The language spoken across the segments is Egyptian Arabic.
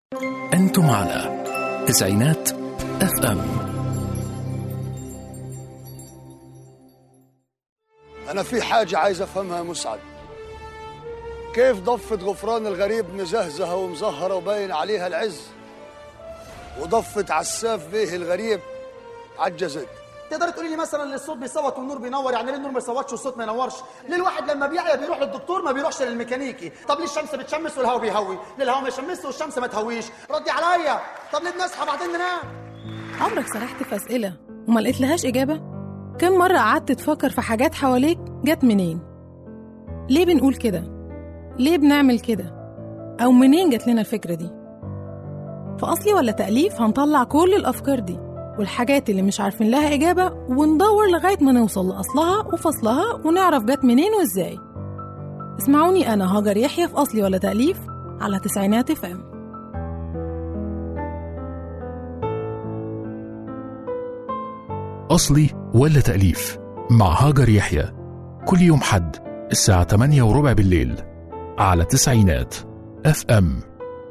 أنتم على تسعينات اف ام أنا في حاجة عايز أفهمها يا مسعد كيف ضفة غفران الغريب مزهزهة ومزهرة وباين عليها العز وضفة عساف بيه الغريب عجزت تقدر تقولي لي مثلا ليه الصوت بيصوت والنور بينور يعني ليه النور ما يصوتش والصوت ما ينورش ليه الواحد لما بيعيا بيروح للدكتور ما بيروحش للميكانيكي طب ليه الشمس بتشمس والهواء بيهوي ليه الهواء ما يشمس والشمس ما تهويش ردي عليا طب ليه بنصحى بعدين ننام عمرك سرحت في أسئلة وما لقيت لهاش إجابة؟ كم مرة قعدت تفكر في حاجات حواليك جت منين؟ ليه بنقول كده؟ ليه بنعمل كده؟ أو منين جت لنا الفكرة دي؟ في أصلي ولا تأليف هنطلع كل الأفكار دي والحاجات اللي مش عارفين لها إجابة وندور لغاية ما نوصل لأصلها وفصلها ونعرف جت منين وإزاي اسمعوني أنا هاجر يحيى في أصلي ولا تأليف على تسعينات اف ام أصلي ولا تأليف مع هاجر يحيى كل يوم حد الساعة 8 وربع بالليل على تسعينات اف ام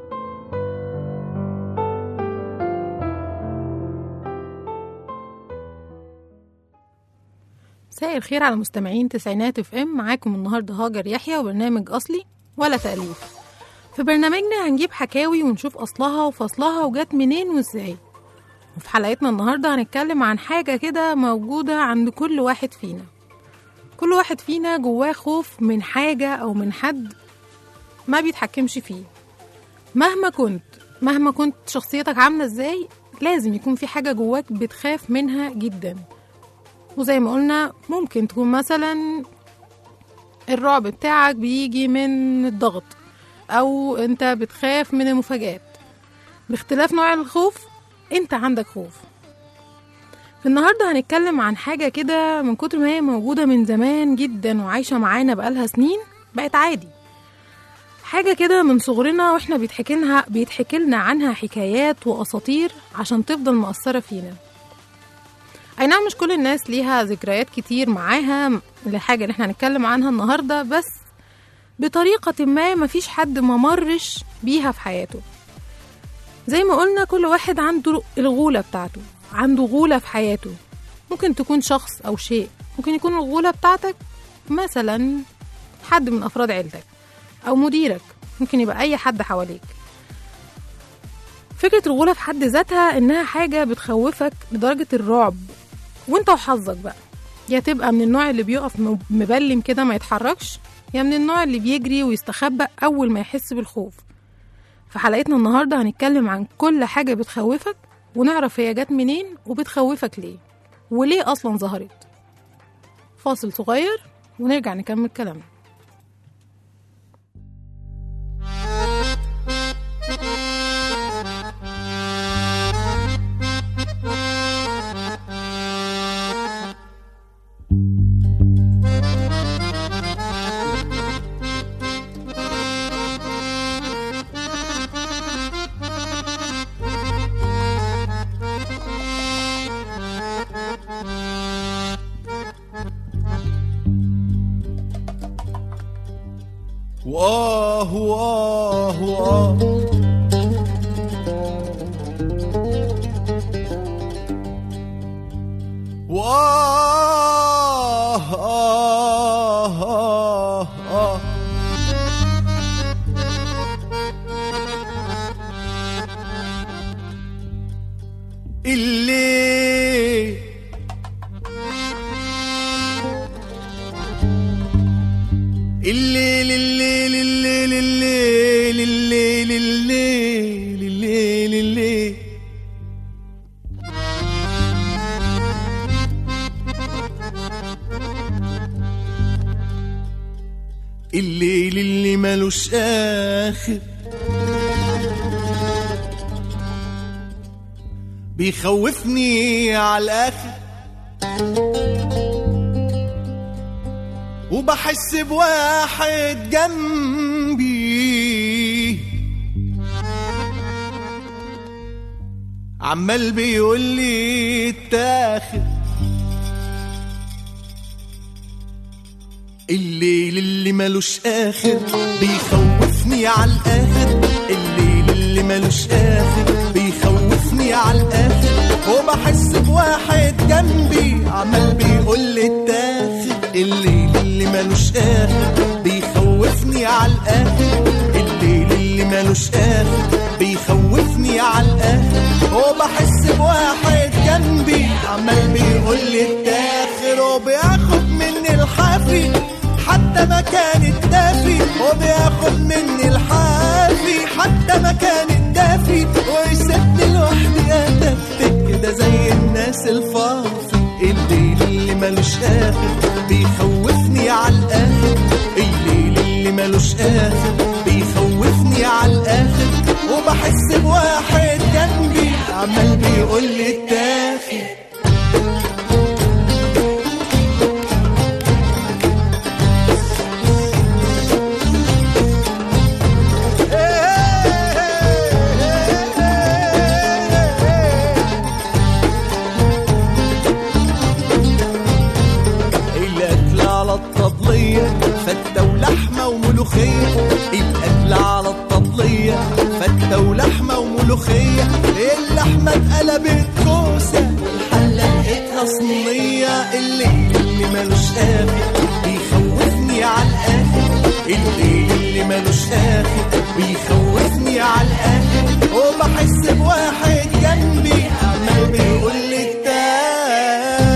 مساء الخير على مستمعين تسعينات اف ام معاكم النهارده هاجر يحيى وبرنامج اصلي ولا تأليف في برنامجنا هنجيب حكاوي ونشوف اصلها وفصلها وجت منين وازاي وفي حلقتنا النهارده هنتكلم عن حاجه كده موجوده عند كل واحد فينا كل واحد فينا جواه خوف من حاجه او من حد ما بيتحكمش فيه مهما كنت مهما كنت شخصيتك عامله ازاي لازم يكون في حاجه جواك بتخاف منها جدا وزي ما قلنا ممكن تكون مثلا الرعب بتاعك بيجي من الضغط او انت بتخاف من المفاجآت باختلاف نوع الخوف انت عندك خوف في النهارده هنتكلم عن حاجة كده من كتر ما هي موجودة من زمان جدا وعايشة معانا بقالها سنين بقت عادي حاجة كده من صغرنا واحنا بيتحكي لنا بيتحكي لنا عنها حكايات وأساطير عشان تفضل مؤثرة فينا اي نعم مش كل الناس ليها ذكريات كتير معاها الحاجة اللي احنا هنتكلم عنها النهاردة بس بطريقة ما مفيش حد ما مرش بيها في حياته زي ما قلنا كل واحد عنده الغولة بتاعته عنده غولة في حياته ممكن تكون شخص أو شيء ممكن يكون الغولة بتاعتك مثلا حد من أفراد عيلتك أو مديرك ممكن يبقى أي حد حواليك فكرة الغولة في حد ذاتها إنها حاجة بتخوفك لدرجة الرعب وانت وحظك بقى يا تبقى من النوع اللي بيقف م- مبلم كده ما يتحركش يا من النوع اللي بيجري ويستخبى أول ما يحس بالخوف في حلقتنا النهاردة هنتكلم عن كل حاجة بتخوفك ونعرف هي جت منين وبتخوفك ليه وليه أصلا ظهرت فاصل صغير ونرجع نكمل كلامنا وآه وآه وآه وآه آه آه آه اللي الليل الليل الليل الليل الليل الليل الليل الليل الليل اللي ملوش آخر بيخوفني على الآخر وبحس بواحد جنبي عمال بيقول لي اتاخد الليل اللي ملوش اخر بيخوفني على الاخر الليل اللي اللي ملوش اخر بيخوفني على الاخر وبحس بواحد جنبي عمال بيقول لي التاخر الليل اللي ملوش اخر بيخوفني على الاخر الليل اللي ملوش اخر بيخوفني على الاخر وبحس بواحد جنبي عمال بيقول لي التاخر وبياخد مني الحافي حتى مكان الدافي وبياخد مني الحافي حتى مكان الدافي ويسيبني لوحدي اتفتك كده زي الناس الفاضي الليل اللي ملوش اخر بيخوفني على الاخر الليل اللي ملوش اخر بيخوفني على الاخر وبحس بواحد جنبي عمال بيقول لي التاخر الأكل على الطبلية فتة ولحمة وملوخية الأكل على الطبلية فتة ولحمة وملوخية اللحمة اتقلبت كوسة والحلة لقيتها صينية الليل اللي ملوش آخر بيخوفني على الآخر الليل اللي ملوش آخر بيخوفني على الآخر وبحس بواحد جنبي عمال بيقول لي التاخر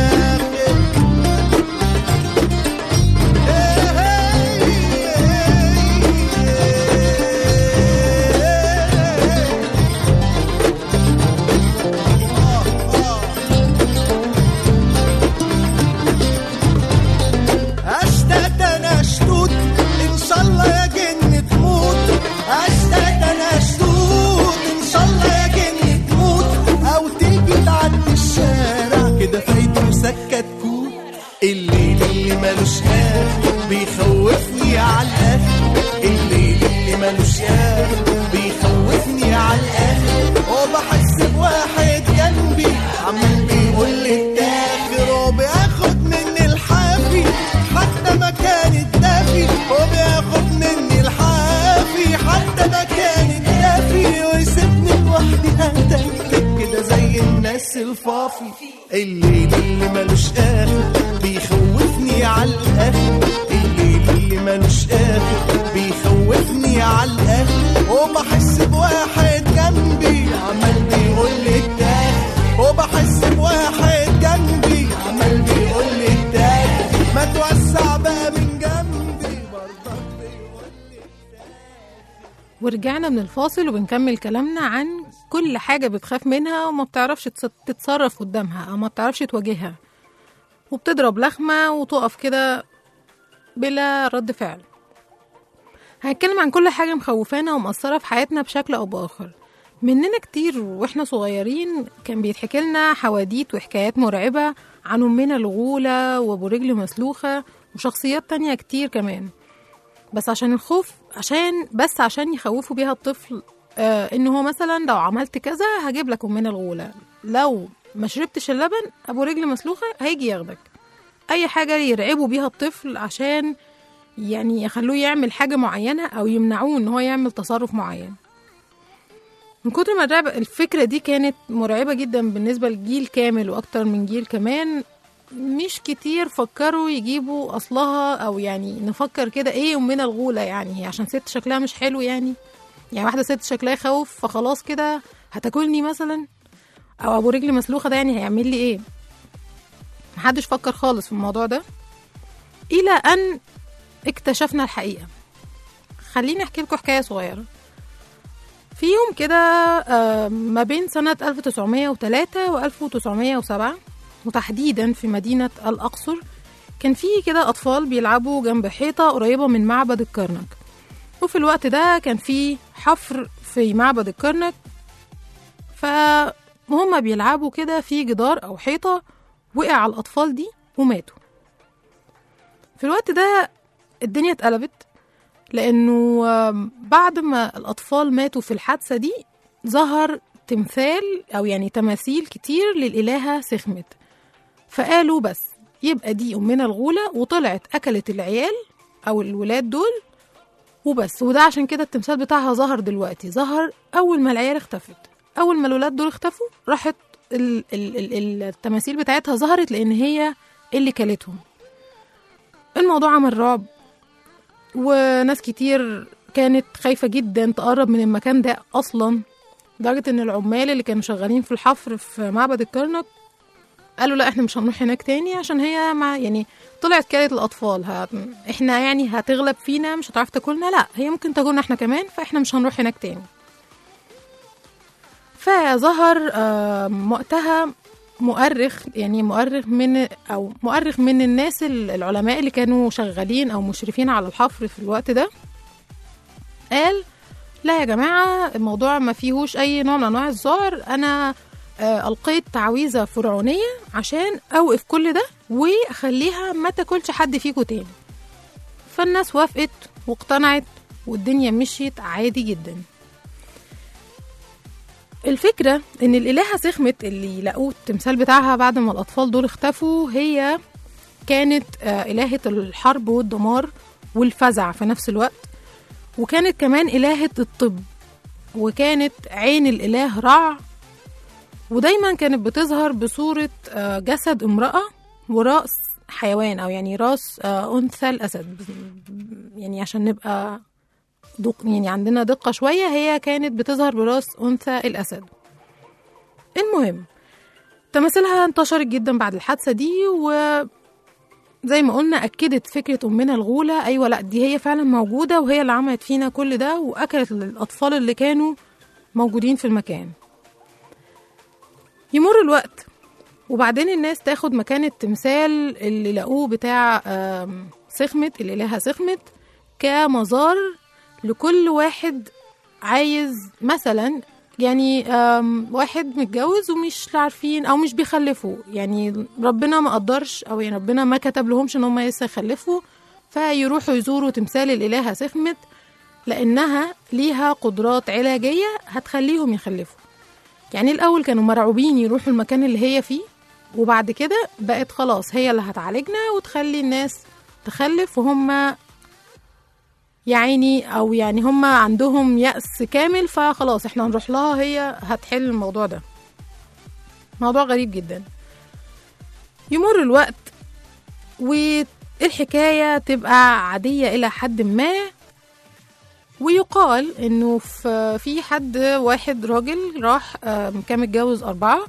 اشتقت انا شتوت ان شاء الله يا جن تموت اشتقت انا شتوت ان شاء الله يا جن تموت او تيجي تعدي الشارع كده فايت وسكت كوت الليل اللي ملوش اخر بيخوفني على الاخر الليل اللي ملوش اخر بيخوفني على الاخر وبحس بواحد جنبي عمال بيقول لي التاخر وبياخد مني الحافي حتى مكان الدافي وبياخد مني الحافي حتى مكان الدافي ويسيبني لوحدي اتكتك كده زي الناس الفافي الليل اللي ملوش اخر بيخوفني على الاخر الليل اللي ملوش اخر بيخوفني على الاخر وبحس بواحد جنبي عمال بيقول لي التاخر وبحس بواحد جنبي عمال بيقول لي التاخر ما توسع بقى من جنبي برضك بيقول لي ورجعنا من الفاصل وبنكمل كلامنا عن كل حاجة بتخاف منها وما بتعرفش تتص- تتصرف قدامها أو ما بتعرفش تواجهها وبتضرب لخمة وتقف كده بلا رد فعل هنتكلم عن كل حاجة مخوفانا ومأثرة في حياتنا بشكل أو بآخر مننا كتير واحنا صغيرين كان بيتحكي لنا حواديت وحكايات مرعبة عن أمنا الغولة وأبو رجل مسلوخة وشخصيات تانية كتير كمان بس عشان الخوف عشان بس عشان يخوفوا بيها الطفل آه ان هو مثلا لو عملت كذا هجيب لك امنا الغوله لو ما شربتش اللبن ابو رجل مسلوخه هيجي ياخدك اي حاجه يرعبوا بيها الطفل عشان يعني يخلوه يعمل حاجه معينه او يمنعوه ان هو يعمل تصرف معين من كتر ما الرعب الفكره دي كانت مرعبه جدا بالنسبه لجيل كامل واكتر من جيل كمان مش كتير فكروا يجيبوا اصلها او يعني نفكر كده ايه امنا الغوله يعني هي عشان ست شكلها مش حلو يعني يعني واحده ست شكلها يخوف فخلاص كده هتاكلني مثلا او ابو رجل مسلوخه ده يعني هيعمل لي ايه محدش فكر خالص في الموضوع ده الى ان اكتشفنا الحقيقه خليني احكي لكم حكايه صغيره في يوم كده آه، ما بين سنة 1903 و 1907 وتحديدا في مدينة الأقصر كان في كده أطفال بيلعبوا جنب حيطة قريبة من معبد الكرنك وفي الوقت ده كان في حفر في معبد الكرنك فهم بيلعبوا كده في جدار أو حيطة وقع على الأطفال دي وماتوا في الوقت ده الدنيا اتقلبت لأنه آم، بعد ما الأطفال ماتوا في الحادثة دي ظهر تمثال أو يعني تماثيل كتير للإلهة سخمت فقالوا بس يبقى دي أمنا الغولة وطلعت أكلت العيال أو الولاد دول وبس وده عشان كده التمثال بتاعها ظهر دلوقتي ظهر اول ما العيال اختفت اول ما الولاد دول اختفوا راحت ال ال ال التماثيل بتاعتها ظهرت لان هي اللي كلتهم الموضوع عمل رعب وناس كتير كانت خايفة جدا تقرب من المكان ده أصلا لدرجة إن العمال اللي كانوا شغالين في الحفر في معبد الكرنك قالوا لا احنا مش هنروح هناك تاني عشان هي مع يعني طلعت كانت الأطفال هت... احنا يعني هتغلب فينا مش هتعرف تاكلنا لا هي ممكن تاكلنا احنا كمان فاحنا مش هنروح هناك تاني فظهر آم، وقتها مؤرخ يعني مؤرخ من او مؤرخ من الناس ال- العلماء اللي كانوا شغالين او مشرفين على الحفر في الوقت ده قال لا يا جماعة الموضوع ما فيهوش أي نوع من أنواع الذعر أنا آه، ألقيت تعويذة فرعونية عشان أوقف كل ده وأخليها ما تاكلش حد فيكو تاني فالناس وافقت واقتنعت والدنيا مشيت عادي جدا الفكرة إن الإلهة سخمت اللي لقوه التمثال بتاعها بعد ما الأطفال دول اختفوا هي كانت آه، إلهة الحرب والدمار والفزع في نفس الوقت وكانت كمان إلهة الطب وكانت عين الإله رع ودايما كانت بتظهر بصورة آه، جسد امرأة ورأس حيوان أو يعني راس آه، أنثى الأسد يعني عشان نبقى دق يعني عندنا دقة شوية هي كانت بتظهر براس أنثى الأسد المهم تماثيلها انتشرت جدا بعد الحادثة دي وزي ما قلنا أكدت فكرة أمنا الغولة أيوة لأ دي هي فعلا موجودة وهي اللي عملت فينا كل ده وأكلت الأطفال اللي كانوا موجودين في المكان يمر الوقت وبعدين الناس تاخد مكان التمثال اللي لقوه بتاع آم، سخمت الإلهة سخمت كمزار لكل واحد عايز مثلا يعني آم، واحد متجوز ومش عارفين او مش بيخلفوا يعني ربنا ما قدرش او يعني ربنا ما كتب لهمش ان هم لسه يخلفوا فيروحوا يزوروا تمثال الالهه سخمت لانها ليها قدرات علاجيه هتخليهم يخلفوا يعني الاول كانوا مرعوبين يروحوا المكان اللي هي فيه وبعد كده بقت خلاص هي اللي هتعالجنا وتخلي الناس تخلف وهم يعني او يعني هم عندهم يأس كامل فخلاص احنا هنروح لها هي هتحل الموضوع ده موضوع غريب جدا يمر الوقت والحكاية تبقى عادية إلى حد ما ويقال إنه في في حد واحد راجل راح آم، كان متجوز أربعة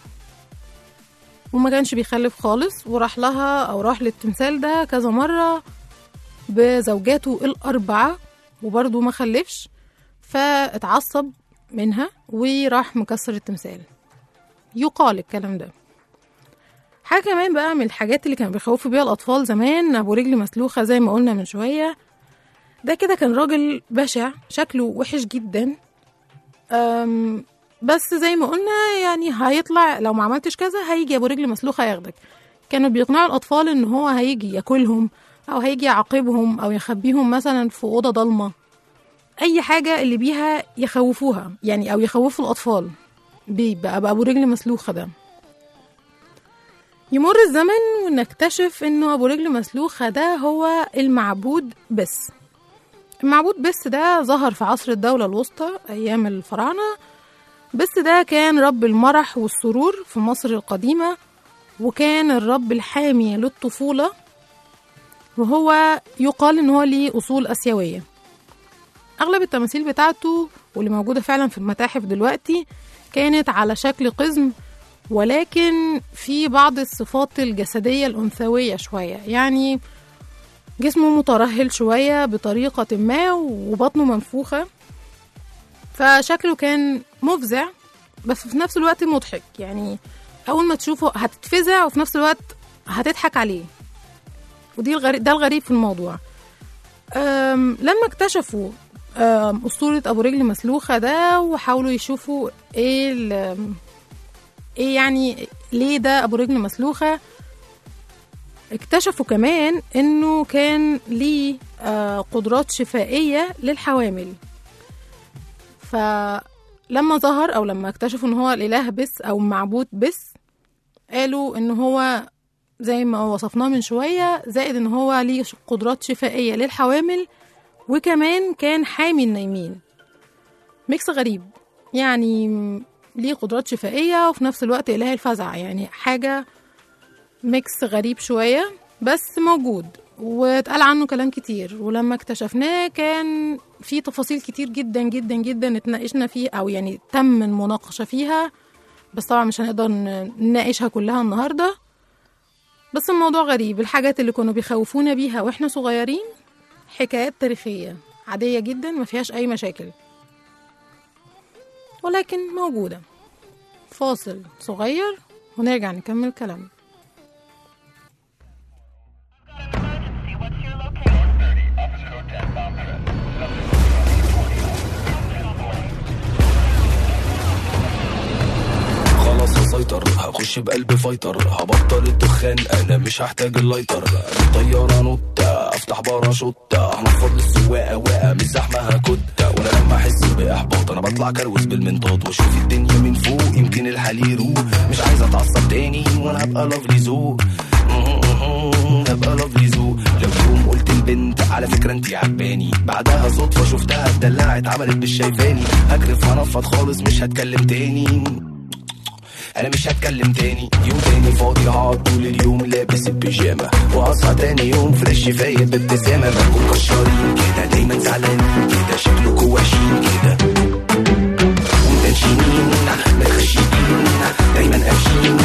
وما كانش بيخلف خالص وراح لها أو راح للتمثال ده كذا مرة بزوجاته الأربعة وبرضه ما خلفش فاتعصب منها وراح مكسر التمثال يقال الكلام ده حاجة كمان بقى من الحاجات اللي كانوا بيخوفوا بيها الأطفال زمان أبو رجل مسلوخة زي ما قلنا من شوية ده كده كان راجل بشع شكله وحش جدا أم بس زي ما قلنا يعني هيطلع لو ما عملتش كذا هيجي أبو رجل مسلوخة ياخدك كانوا بيقنعوا الأطفال إن هو هيجي ياكلهم أو هيجي يعاقبهم أو يخبيهم مثلا في أوضة ضلمة أي حاجة اللي بيها يخوفوها يعني أو يخوفوا الأطفال بيبقى بقى أبو رجل مسلوخة ده يمر الزمن ونكتشف إنه أبو رجل مسلوخة ده هو المعبود بس المعبود بس ده ظهر في عصر الدولة الوسطى أيام الفراعنة بس ده كان رب المرح والسرور في مصر القديمة وكان الرب الحامي للطفولة وهو يقال إن هو ليه أصول آسيوية أغلب التماثيل بتاعته واللي موجودة فعلا في المتاحف دلوقتي كانت على شكل قزم ولكن في بعض الصفات الجسدية الأنثوية شوية يعني جسمه مترهل شوية بطريقة ما وبطنه منفوخة فشكله كان مفزع بس في نفس الوقت مضحك يعني أول ما تشوفه هتتفزع وفي نفس الوقت هتضحك عليه ودي الغريب ده الغريب في الموضوع أم لما اكتشفوا أم أسطورة أبو رجل مسلوخة ده وحاولوا يشوفوا ايه ال- ايه يعني ليه ده أبو رجل مسلوخة اكتشفوا كمان انه كان ليه آه، قدرات شفائية للحوامل فلما ظهر او لما اكتشفوا ان هو الاله بس او معبود بس قالوا ان هو زي ما وصفناه من شوية زائد ان هو ليه قدرات شفائية للحوامل وكمان كان حامي النايمين ميكس غريب يعني م- ليه قدرات شفائية وفي نفس الوقت إله الفزع يعني حاجة ميكس غريب شوية بس موجود واتقال عنه كلام كتير ولما اكتشفناه كان في تفاصيل كتير جدا جدا جدا اتناقشنا فيه أو يعني تم المناقشة فيها بس طبعا مش هنقدر ن- نناقشها كلها النهاردة بس الموضوع غريب الحاجات اللي كانوا بيخوفونا بيها واحنا صغيرين حكايات تاريخية عادية جدا ما فيهاش أي مشاكل ولكن موجودة فاصل صغير ونرجع نكمل كلامنا خلاص هسيطر هخش بقلب فايتر هبطل الدخان انا مش هحتاج اللايتر طيارة نوتة افتح باراشوتة هنفض للسواقة واقع من الزحمة هكتة وانا لما احس باحباط انا بطلع كروز بالمنطاد واشوف الدنيا من فوق يمكن الحال يروق مش عايز اتعصب تاني وانا هبقى لافلي ذوق هبقى لافلي ذوق لو يوم قلت البنت على فكرة انتي عجباني بعدها صدفة شفتها اتدلعت عملت مش شايفاني هكرف هنفض خالص مش هتكلم تاني انا مش هتكلم تاني يوم تاني فاضي هقعد طول اليوم لابس البيجامه واصحى تاني يوم فريش فايق بابتسامه بكون كشارين كده دايما زعلانين كده شكلكوا وحشين كده ومتنشنين متخشبين دايما قافشين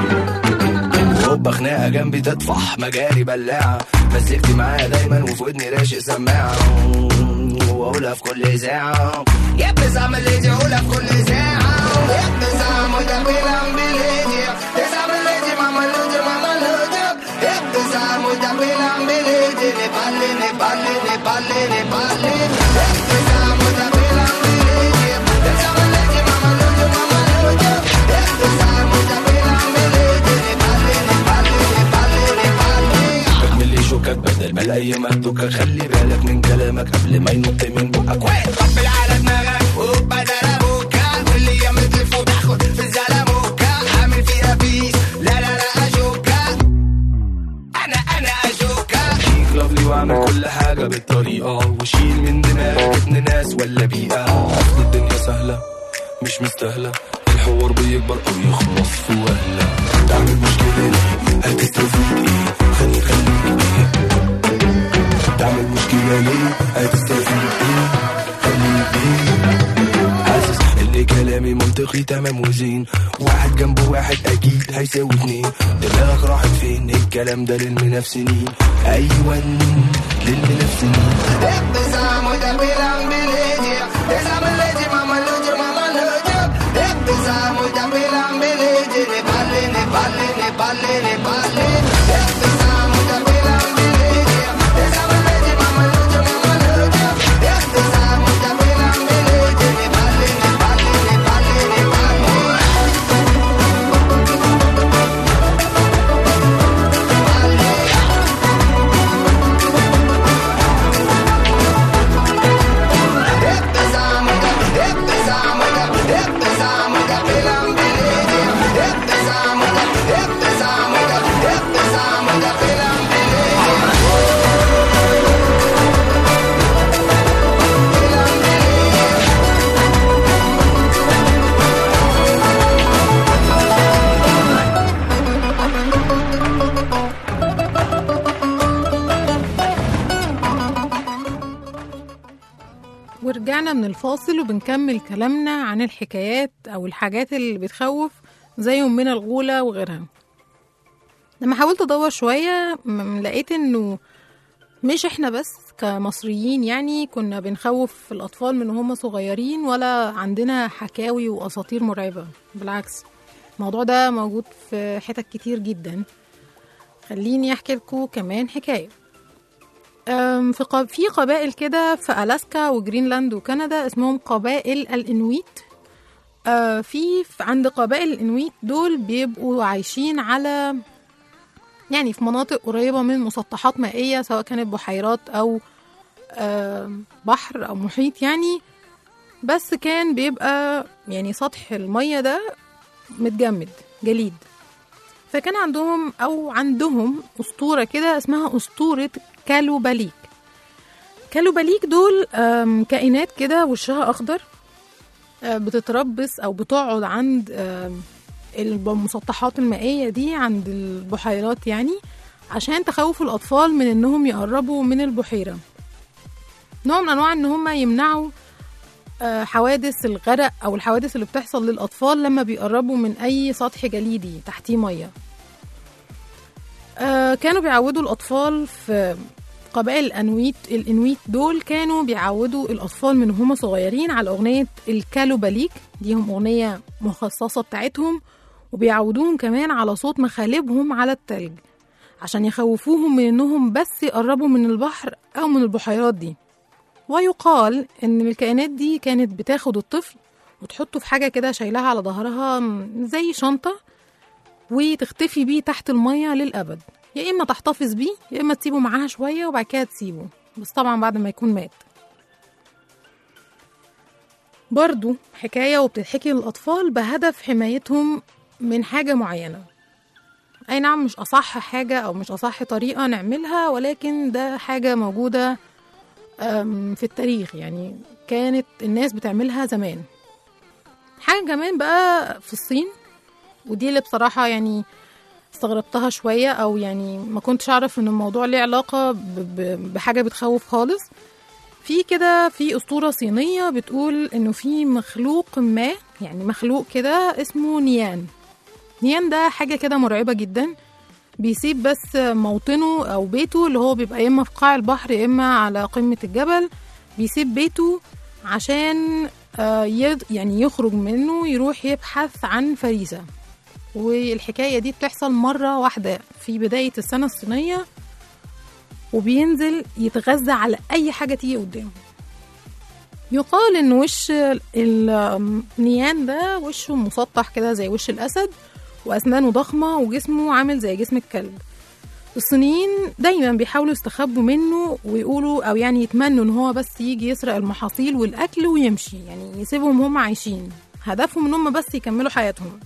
هوبا خناقه جنبي تطفح مجاري بلاعه مزجتي معايا دايما وفي ودني راشق سماعه واقولها في كل ساعه يا ابني اعمل اللي اقولها في كل ساعه يا ابني اعمل ده بيلعب بليدي اعمل اللي ماما لودي ماما لودي يا ابني اعمل ده بيلعب بليدي نبالي نبالي نبالي نبالي يا ابني اعمل ده بيلعب بليدي اعمل اللي ماما لودي ماما لودي يا ابني اعمل ده بيلعب بليدي نبالي نبالي نبالي نبالي كمل لي شوكك بدل ما الايام هتدوكك خلي بالك من كلامك قبل ما ينط من بقك واحد طبل على دماغك وبدل ابوكا كل يوم تلف وتاخد في الزلموكا عامل فيها بيس لا لا لا اشوكا انا انا اشوكا شيك لافلي واعمل كل حاجه بالطريقه وشيل من دماغك ابن ناس ولا بيئه اصل الدنيا سهله مش مستاهله الحوار بيكبر او يخلص في وهله تعمل مشكله ليه هتستفيد ايه خلي خليك ايه تعمل مشكله ليه هتستفيد ايه خليك ايه حاسس ان كلامي منطقي تمام وزين واحد جنبه واحد اكيد هيساوي اتنين دماغك راحت فين الكلام ده للمنافسين ايوه للمنافسين ابتسام وده بيلعب بليدي ابتسام الليدي ماما لودي ماما لودي ابتسام وده بيلعب بليدي نبالي نبالي نبالي نبالي ابتسام وده بيلعب بليدي ابتسام الليدي ماما لودي ماما لودي ابتسام وده بيلعب بليدي نبالي نبالي نبالي نبالي ابتسام وده ابتسام وده ابتسام وده بيلعب بليدي ابتسام وده ابتسام وده ابتسام وده بيلعب بليدي ورجعنا من الفاصل وبنكمل كلامنا عن الحكايات أو الحاجات اللي بتخوف زي أمنا الغولة وغيرها لما حاولت أدور شوية م- لقيت إنه مش إحنا بس كمصريين يعني كنا بنخوف الأطفال من هم صغيرين ولا عندنا حكاوي وأساطير مرعبة بالعكس الموضوع ده موجود في حتت كتير جدا خليني أحكي لكم كمان حكاية أم، في قب... في قبائل كده في ألاسكا وجرينلاند وكندا اسمهم قبائل الإنويت آه، في في- عند قبائل الإنويت دول بيبقوا عايشين على يعني في مناطق قريبة من مسطحات مائية سواء كانت بحيرات أو آم، بحر أو محيط يعني بس كان بيبقى يعني سطح المية ده متجمد جليد فكان عندهم أو عندهم أسطورة كده اسمها أسطورة كالوباليك الكالوباليك دول آم، كائنات كده وشها أخضر آه، بتتربص أو بتقعد عند آم، المسطحات المائية دي عند البحيرات يعني عشان تخوف الأطفال من إنهم يقربوا من البحيرة نوع من أنواع إن هم يمنعوا آه، حوادث الغرق أو الحوادث اللي بتحصل للأطفال لما بيقربوا من أي سطح جليدي تحتيه مية آه، كانوا بيعودوا الأطفال في قبائل الأنويت الإنويت دول كانوا بيعودوا الأطفال من هم صغيرين على أغنية الكالوباليك دي هم أغنية مخصصة بتاعتهم وبيعودوهم كمان على صوت مخالبهم على التلج عشان يخوفوهم من إنهم بس يقربوا من البحر أو من البحيرات دي ويقال إن الكائنات دي كانت بتاخد الطفل وتحطه في حاجة كده شايلها على ظهرها زي شنطة وتختفي بيه تحت المية للأبد يا إما تحتفظ بيه يا إما تسيبه معاها شوية وبعد كده تسيبه بس طبعا بعد ما يكون مات برضو حكاية وبتتحكي للأطفال بهدف حمايتهم من حاجة معينة أي نعم مش أصح حاجة أو مش أصح طريقة نعملها ولكن ده حاجة موجودة أم، في التاريخ يعني كانت الناس بتعملها زمان حاجة كمان بقى في الصين ودي اللي بصراحة يعني استغربتها شوية أو يعني ما كنتش أعرف إن الموضوع ليه علاقة ب- ب- بحاجة بتخوف خالص في كده في أسطورة صينية بتقول إنه في مخلوق ما يعني مخلوق كده اسمه نيان نيان ده حاجة كده مرعبة جدا بيسيب بس موطنه أو بيته اللي هو بيبقى يا إما في قاع البحر يا إما على قمة الجبل بيسيب بيته عشان آه، يد- يعني يخرج منه يروح يبحث عن فريسة والحكاية دي بتحصل مرة واحدة في بداية السنة الصينية وبينزل يتغذى على أي حاجة تيجي قدامه يقال إن وش النيان ده وشه مسطح كده زي وش الأسد وأسنانه ضخمة وجسمه عامل زي جسم الكلب الصينيين دايما بيحاولوا يستخبوا منه ويقولوا أو يعني يتمنوا إن هو بس يجي يسرق المحاصيل والأكل ويمشي يعني يسيبهم هم عايشين هدفهم إن هم بس يكملوا حياتهم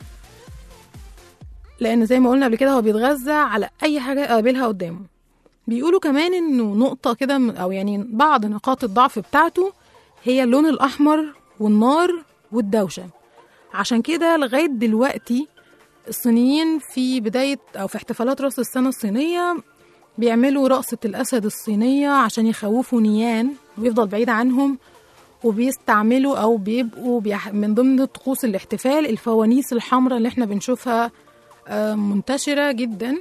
لان زي ما قلنا قبل كده هو بيتغذى على اي حاجه يقابلها قدامه بيقولوا كمان انه نقطه كده من- او يعني بعض نقاط الضعف بتاعته هي اللون الاحمر والنار والدوشه عشان كده لغايه دلوقتي الصينيين في بدايه او في احتفالات راس السنه الصينيه بيعملوا رقصة الأسد الصينية عشان يخوفوا نيان ويفضل بعيد عنهم وبيستعملوا أو بيبقوا بيح... من ضمن طقوس الاحتفال الفوانيس الحمراء اللي احنا بنشوفها آه، منتشرة جدا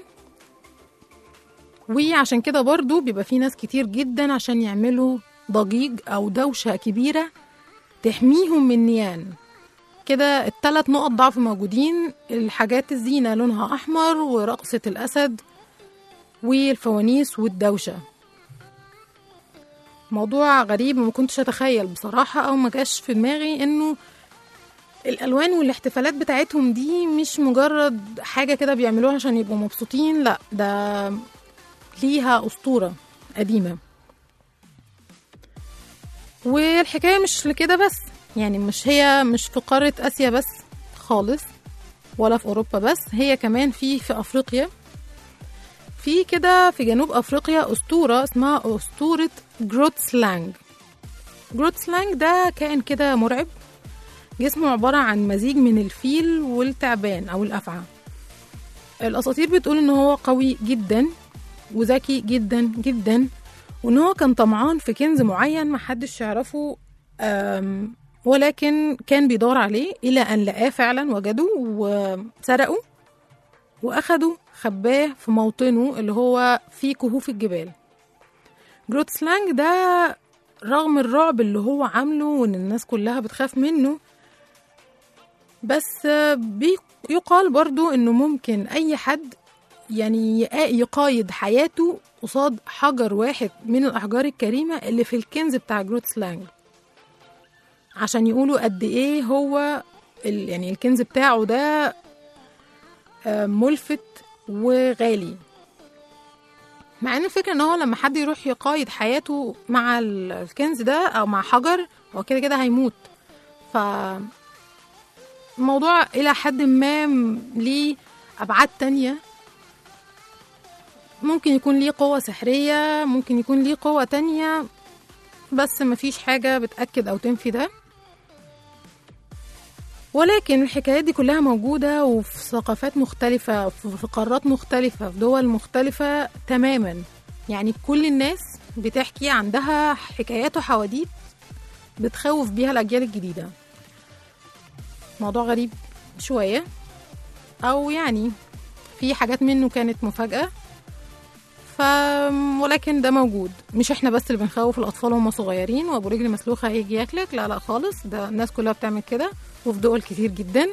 وعشان كده برضو بيبقى في ناس كتير جدا عشان يعملوا ضجيج أو دوشة كبيرة تحميهم من نيان كده التلات نقط ضعف موجودين الحاجات الزينة لونها أحمر ورقصة الأسد والفوانيس والدوشة موضوع غريب وما كنتش أتخيل بصراحة أو ما جاش في دماغي إنه الالوان والاحتفالات بتاعتهم دي مش مجرد حاجه كده بيعملوها عشان يبقوا مبسوطين لا ده ليها اسطوره قديمه والحكايه مش لكده بس يعني مش هي مش في قاره اسيا بس خالص ولا في اوروبا بس هي كمان في في افريقيا في كده في جنوب افريقيا اسطوره اسمها اسطوره جروتسلانج جروتسلانج ده كائن كده مرعب جسمه عبارة عن مزيج من الفيل والتعبان أو الأفعى الأساطير بتقول إن هو قوي جدا وذكي جدا جدا وإن هو كان طمعان في كنز معين محدش يعرفه أم، ولكن كان بيدور عليه إلى أن لقاه فعلا وجده وسرقه وأخده خباه في موطنه اللي هو في كهوف الجبال جروتسلانج ده رغم الرعب اللي هو عامله وإن الناس كلها بتخاف منه بس بي- يقال برضو انه ممكن اي حد يعني يقا- يقايد حياته قصاد حجر واحد من الاحجار الكريمه اللي في الكنز بتاع جروتسلانج عشان يقولوا قد ايه هو ال يعني الكنز بتاعه ده آه، ملفت وغالي مع ان الفكره ان هو لما حد يروح يقايد حياته مع ال- الكنز ده او مع حجر هو كده كده هيموت ف الموضوع إلى حد ما م- ليه أبعاد تانية ممكن يكون ليه قوة سحرية ممكن يكون ليه قوة تانية بس مفيش حاجة بتأكد أو تنفي ده ولكن الحكايات دي كلها موجودة وفي ثقافات مختلفة في في قارات مختلفة في دول مختلفة تماما يعني كل الناس بتحكي عندها حكايات وحواديت بتخوف بيها الأجيال الجديدة موضوع غريب شوية أو يعني في حاجات منه كانت مفاجأة ف ولكن ده موجود مش احنا بس اللي بنخوف الاطفال وهم صغيرين وابو رجل مسلوخه هيجي ياكلك لا لا خالص ده الناس كلها بتعمل كده وفي دول كتير جدا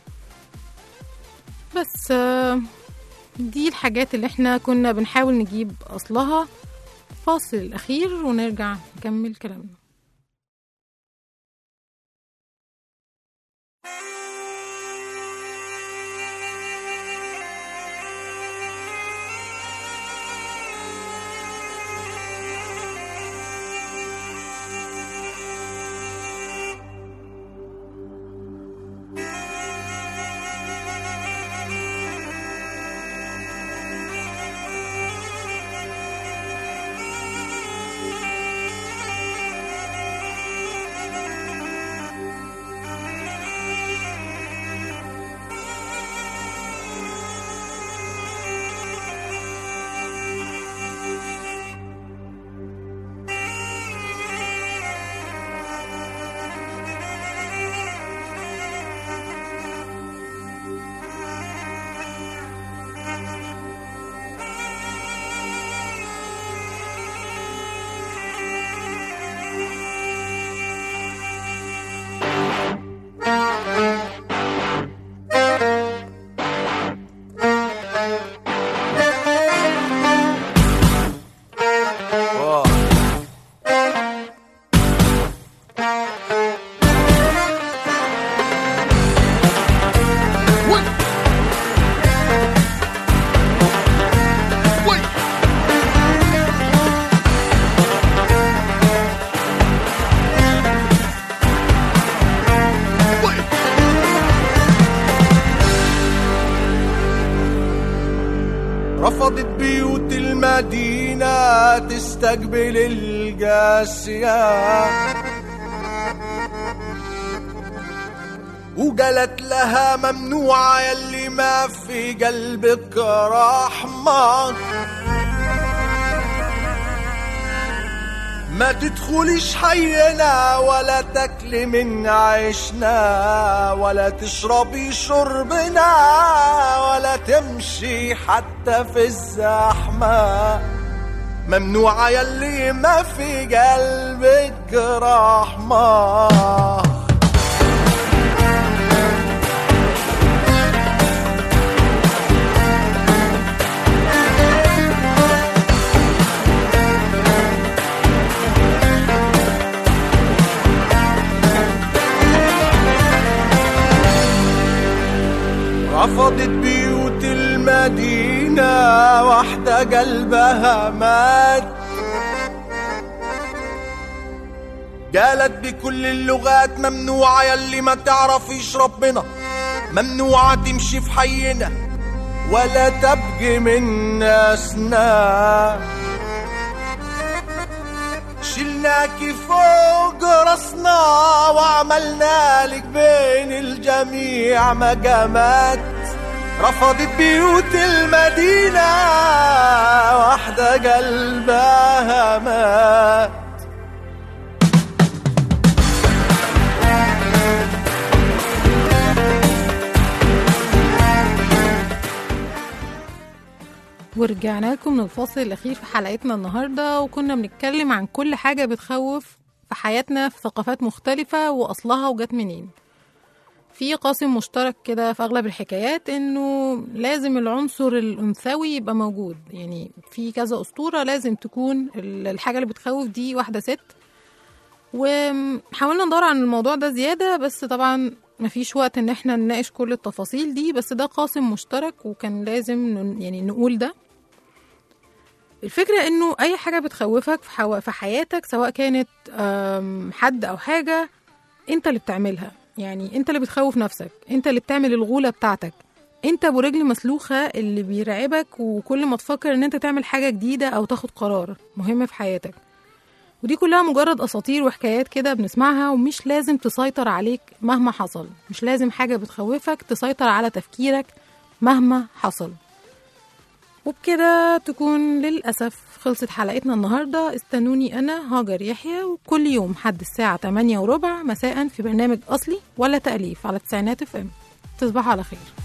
بس آه، دي الحاجات اللي احنا كنا بنحاول نجيب اصلها فاصل الاخير ونرجع نكمل كلامنا رفضت بيوت المدينة تستقبل الجاسية وقالت لها ممنوعة يلي ما في قلبك رحمة ما تدخليش حينا ولا تاكلي من عيشنا ولا تشربي شربنا ولا تمشي حتى في الزحمة ممنوعة يلي ما في قلبك رحمة رفضت بيوت المدينة واحدة قلبها مات قالت بكل اللغات ممنوعة يلي ما تعرفيش ربنا ممنوعة تمشي في حينا ولا تبقي من ناسنا شلناكي فوق راسنا وعملنا لك بين الجميع مقامات رفضت بيوت المدينة واحدة قلبها مات ورجعنا لكم من الفاصل الأخير في حلقتنا النهاردة وكنا بنتكلم عن كل حاجة بتخوف في حياتنا في ثقافات مختلفة وأصلها وجت منين في قاسم مشترك كده في أغلب الحكايات إنه لازم العنصر الأنثوي يبقى موجود يعني في كذا أسطورة لازم تكون ال- الحاجة اللي بتخوف دي واحدة ست وحاولنا ندور عن الموضوع ده زيادة بس طبعا مفيش وقت ان احنا نناقش كل التفاصيل دي بس ده قاسم مشترك وكان لازم ن- يعني نقول ده الفكرة انه اي حاجة بتخوفك في, حو... في حياتك سواء كانت أم، حد او حاجة انت اللي بتعملها يعني انت اللي بتخوف نفسك انت اللي بتعمل الغولة بتاعتك انت ابو رجل مسلوخة اللي بيرعبك وكل ما تفكر ان انت تعمل حاجة جديدة او تاخد قرار مهم في حياتك ودي كلها مجرد أساطير وحكايات كده بنسمعها ومش لازم تسيطر عليك مهما حصل مش لازم حاجة بتخوفك تسيطر على تفكيرك مهما حصل وبكده تكون للأسف خلصت حلقتنا النهاردة استنوني أنا هاجر يحيى وكل يوم حد الساعة 8 وربع مساء في برنامج أصلي ولا تأليف على تسعينات اف ام تصبحوا على خير